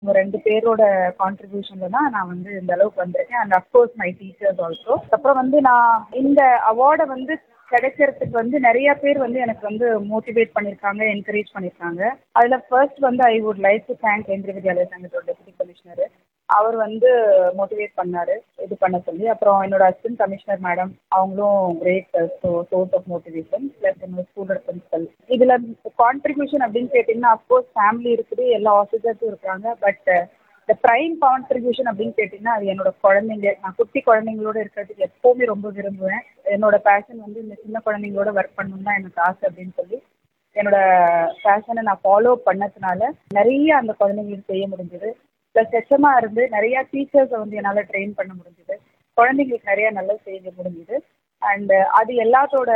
உங்க ரெண்டு பேரோட கான்ட்ரிபியூஷன்ல தான் நான் வந்து இந்த அளவுக்கு வந்திருக்கேன் and of course my teachers also அப்புறம் வந்து நான் இந்த அவார்டை வந்து கிடைக்கிறதுக்கு வந்து நிறைய பேர் வந்து எனக்கு வந்து மோட்டிவேட் பண்ணியிருக்காங்க என்கரேஜ் பண்ணியிருக்காங்க அதில் ஃபர்ஸ்ட் வந்து I would like to thank Kendriya Vidyalaya சங்கத்தோட டெபுட்டி கமிஷனர் அவர் வந்து மோட்டிவேட் பண்ணாரு இது பண்ண சொல்லி அப்புறம் என்னோட அசிஸ்டன்ட் கமிஷனர் மேடம் அவங்களும் great source of motivation plus என்னோட ஸ்கூலோட பிரின்சிபல் இதில் கான்ட்ரிபியூஷன் அப்படின்னு கேட்டிங்கன்னா அஃப்கோர்ஸ் ஃபேமிலி இருக்குது எல்லா ஆஃபீஸர்ஸும் இருக்காங்க பட் இந்த ப்ரைம் கான்ட்ரிபியூஷன் அப்படின்னு கேட்டிங்கன்னா அது என்னோட குழந்தைங்க நான் குட்டி குழந்தைங்களோட இருக்கிறதுக்கு எப்போவுமே ரொம்ப விரும்புவேன் என்னோட பேஷன் வந்து இந்த சின்ன குழந்தைங்களோட ஒர்க் பண்ணணும் தான் எனக்கு ஆசை அப்படின்னு சொல்லி என்னோட பேஷனை நான் ஃபாலோ பண்ணதுனால நிறைய அந்த குழந்தைங்களுக்கு செய்ய முடிஞ்சது ப்ளஸ் ஹெச்எம்மாக இருந்து நிறைய டீச்சர்ஸை வந்து என்னால் ட்ரெயின் பண்ண முடிஞ்சுது குழந்தைங்களுக்கு நிறைய நல்லா செய்ய முடிஞ்சுது அண்டு அது எல்லாத்தோட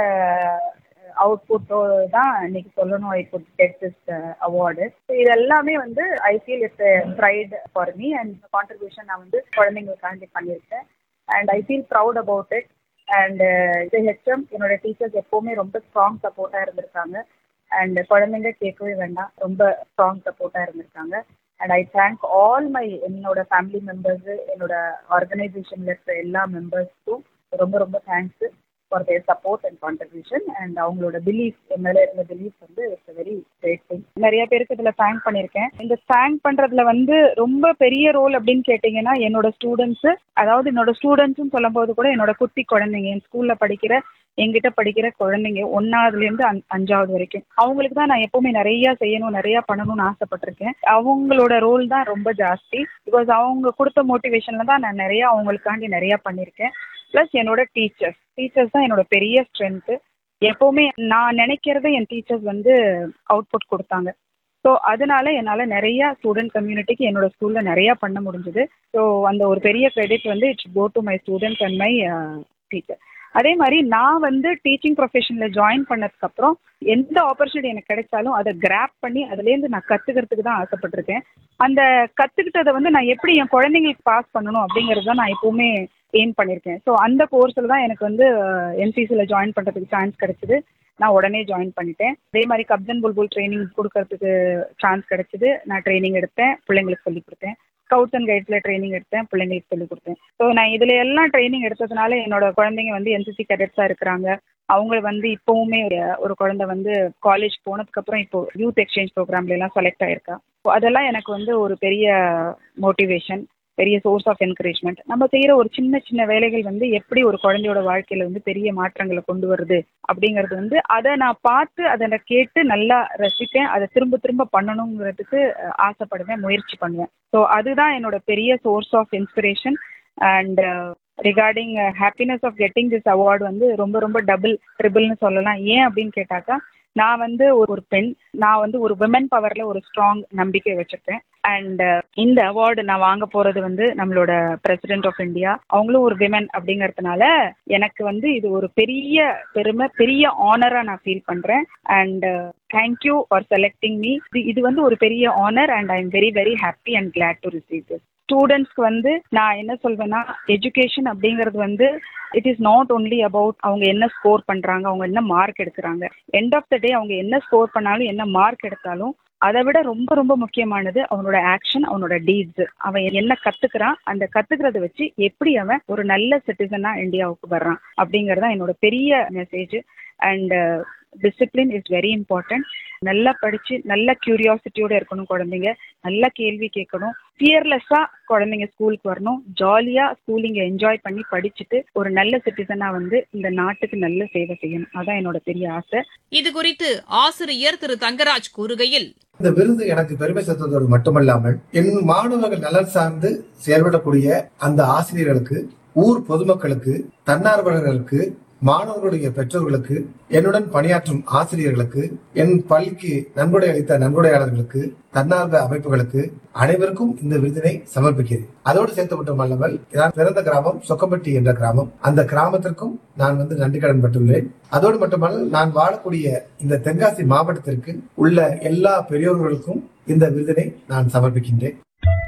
அவுட்புட்டோ தான் இன்னைக்கு சொல்லணும் I could get this award so இது எல்லாமே வந்து I feel it's pride for me and contribution நான் வந்து குழந்தைங்களுக்காண்டி பண்ணியிருக்கேன் and I feel proud about it and இது ஹெச்எம் என்னோட டீச்சர்ஸ் எப்போவுமே ரொம்ப ஸ்ட்ராங் சப்போர்ட்டாக இருந்திருக்காங்க அண்ட் குழந்தைங்க கேட்கவே வேண்டாம் ரொம்ப ஸ்ட்ராங் சப்போர்ட்டாக இருந்திருக்காங்க and I thank all my என்னோட ஃபேமிலி மெம்பர்ஸு என்னோட ஆர்கனைசேஷனில் இருக்கிற எல்லா மெம்பர்ஸ்க்கும் ரொம்ப ரொம்ப thanks for their support and contribution and அவங்களோட பிலீஃப் என் மேலே இருந்த பிலீஃப் வந்து இட்ஸ் வெரி கிரேட் திங் நிறைய பேருக்கு இதில் தேங்க் பண்ணியிருக்கேன் இந்த தேங்க் பண்ணுறதுல வந்து ரொம்ப பெரிய ரோல் அப்படின்னு கேட்டிங்கன்னா என்னோட ஸ்டூடெண்ட்ஸு அதாவது என்னோட ஸ்டூடெண்ட்ஸ்னு சொல்லும்போது கூட என்னோட குட்டி குழந்தைங்க என் ஸ்கூலில் படிக்கிற எங்கிட்ட படிக்கிற குழந்தைங்க ஒன்னாவதுலேருந்து அஞ் அஞ்சாவது வரைக்கும் அவங்களுக்கு தான் நான் எப்பவுமே நிறைய செய்யணும் நிறைய பண்ணணும்னு ஆசைப்பட்டிருக்கேன் அவங்களோட ரோல் தான் ரொம்ப ஜாஸ்தி பிகாஸ் அவங்க கொடுத்த மோட்டிவேஷனில் தான் நான் நிறைய அவங்களுக்காண்டி நிறைய பண்ணியிருக்கேன் ப்ளஸ் என்னோட டீச்சர்ஸ் டீச்சர்ஸ் தான் என்னோட பெரிய ஸ்ட்ரென்த்து எப்போவுமே நான் நினைக்கிறத என் டீச்சர்ஸ் வந்து அவுட்புட் கொடுத்தாங்க ஸோ அதனால என்னால் நிறையா ஸ்டூடெண்ட் கம்யூனிட்டிக்கு என்னோட ஸ்கூலில் நிறையா பண்ண முடிஞ்சுது ஸோ அந்த ஒரு பெரிய கிரெடிட் வந்து it's go to my students and my teacher அதே மாதிரி நான் வந்து டீச்சிங் ப்ரொஃபஷனில் ஜாயின் பண்ணதுக்கப்புறம் எந்த ஆப்பர்ச்சுனிட்டி எனக்கு கிடைச்சாலும் அதை கிராப் பண்ணி அதுலேருந்து நான் கற்றுக்கிறதுக்கு தான் ஆசைப்பட்டிருக்கேன் அந்த கற்றுக்கிட்டதை வந்து நான் எப்படி என் குழந்தைங்களுக்கு பாஸ் பண்ணணும் அப்படிங்கிறது தான் நான் எப்போவுமே எய்ம் பண்ணியிருக்கேன் ஸோ அந்த கோர்ஸில் தான் எனக்கு வந்து என்சிசியில் ஜாயின் பண்ணுறதுக்கு சான்ஸ் கிடைச்சிது நான் உடனே ஜாயின் பண்ணிட்டேன் அதே மாதிரி கப்ஜன் புல்புல் ட்ரைனிங் கொடுக்கறதுக்கு சான்ஸ் கிடைச்சிது நான் ட்ரைனிங் எடுத்தேன் பிள்ளைங்களுக்கு சொல்லிக் கொடுத்தேன் ஸ்கவுட்ஸ் அண்ட் கைட்ஸில் ட்ரைனிங் எடுத்தேன் பிள்ளைங்களுக்கு சொல்லிக் கொடுத்தேன் ஸோ நான் இதில் எல்லாம் ட்ரைனிங் எடுத்ததுனால என்னோட குழந்தைங்க வந்து என்சிசி கேடட்ஸாக இருக்கிறாங்க அவங்க வந்து இப்போவுமே ஒரு ஒரு குழந்தை வந்து காலேஜ் போனதுக்கப்புறம் இப்போ யூத் எக்ஸ்சேஞ்ச் ப்ரோக்ராம்ல எல்லாம் செலக்ட் ஆயிருக்கா ஸோ அதெல்லாம் எனக்கு வந்து ஒரு பெரிய மோட்டிவேஷன் பெரிய சோர்ஸ் ஆஃப் என்கரேஜ்மெண்ட் நம்ம செய்கிற ஒரு சின்ன சின்ன வேலைகள் வந்து எப்படி ஒரு குழந்தையோட வாழ்க்கையில வந்து பெரிய மாற்றங்களை கொண்டு வருது அப்படிங்கிறது வந்து அதை நான் பார்த்து அதை நான் கேட்டு நல்லா ரசிப்பேன் அதை திரும்ப திரும்ப பண்ணணுங்கிறதுக்கு ஆசைப்படுவேன் முயற்சி பண்ணுவேன் ஸோ அதுதான் என்னோட பெரிய source of inspiration and regarding happiness of getting this award வந்து ரொம்ப ரொம்ப டபுள் ட்ரிபிள்னு சொல்லலாம் ஏன் அப்படின்னு கேட்டாக்கா நான் வந்து ஒரு பெண் நான் வந்து ஒரு விமன் பவர்ல ஒரு ஸ்ட்ராங் நம்பிக்கை வச்சிருக்கேன் அண்ட் இந்த அவார்டு நான் வாங்க போறது வந்து நம்மளோட பிரசிடென்ட் ஆஃப் இந்தியா அவங்களும் ஒரு விமன் அப்படிங்கறதுனால எனக்கு வந்து இது ஒரு பெரிய பெருமை பெரிய ஆனரா நான் ஃபீல் பண்றேன் and thank you for selecting me இது வந்து ஒரு பெரிய honour and I am very very happy and glad to receive this ஸ்டூடெண்ட்ஸ்க்கு வந்து நான் என்ன சொல்வேன்னா எஜுகேஷன் அப்படிங்கிறது வந்து it is not only about அவங்க என்ன ஸ்கோர் பண்ணுறாங்க அவங்க என்ன மார்க் எடுக்கிறாங்க எண்ட் ஆஃப் த டே அவங்க என்ன ஸ்கோர் பண்ணாலும் என்ன மார்க் எடுத்தாலும் அதை விட ரொம்ப ரொம்ப முக்கியமானது அவனோட ஆக்ஷன் அவனோட டீட்ஸ் அவன் என்ன கத்துக்கிறான் அந்த கத்துக்கிறத வச்சு எப்படி அவன் ஒரு நல்ல சிட்டிசனா இந்தியாவுக்கு வர்றான் அப்படிங்கறத என்னோட பெரிய message and discipline is very important நல்லா படிச்சு நல்ல கியூரியாசிட்டியோட இருக்கணும் குழந்தைங்க நல்ல கேள்வி கேட்கணும் ஃபியர்லெஸ்ஸா குழந்தைங்க ஸ்கூலுக்கு வரணும் ஜாலியா ஸ்கூலிங்க என்ஜாய் பண்ணி படிச்சுட்டு ஒரு நல்ல சிட்டிசனா வந்து இந்த நாட்டுக்கு நல்ல சேவை செய்யணும் அதான் என்னோட பெரிய ஆசை இது குறித்து ஆசிரியர் திரு தங்கராஜ் கூறுகையில் இந்த விருது எனக்கு பெருமை சேர்த்ததோடு மட்டுமல்லாமல் என் மாணவர்கள் நலன் சார்ந்து செயல்படக்கூடிய அந்த ஆசிரியர்களுக்கு ஊர் பொதுமக்களுக்கு தன்னார்வலர்களுக்கு மாணவர்களுடைய பெற்றோர்களுக்கு என்னுடன் பணியாற்றும் ஆசிரியர்களுக்கு என் பள்ளிக்கு நன்கொடை அளித்த நன்கொடையாளர்களுக்கு தன்னார்வ அமைப்புகளுக்கு அனைவருக்கும் இந்த விருதினை சமர்ப்பிக்கிறேன் அதோடு சேர்த்து மட்டுமல்லாமல் நான் பிறந்த கிராமம் சொக்கம்பட்டி என்ற கிராமம் அந்த கிராமத்திற்கும் நான் வந்து நன்றி கடன் பட்டுள்ளேன் அதோடு மட்டுமல்ல நான் வாழக்கூடிய இந்த தென்காசி மாவட்டத்திற்கு உள்ள எல்லா பெரியோர்களுக்கும் இந்த விருதினை நான் சமர்ப்பிக்கின்றேன்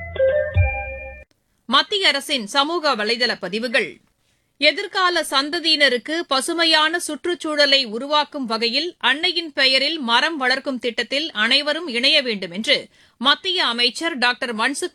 மத்திய அரசின் சமூக வலைதள பதிவுகள் எதிர்கால சந்ததியினருக்கு பசுமையான சுற்றுச்சூழலை உருவாக்கும் வகையில் அன்னையின் பெயரில் மரம் வளர்க்கும் திட்டத்தில் அனைவரும் இணைய வேண்டும் என்று மத்திய அமைச்சர் டாக்டர் மன்சுக்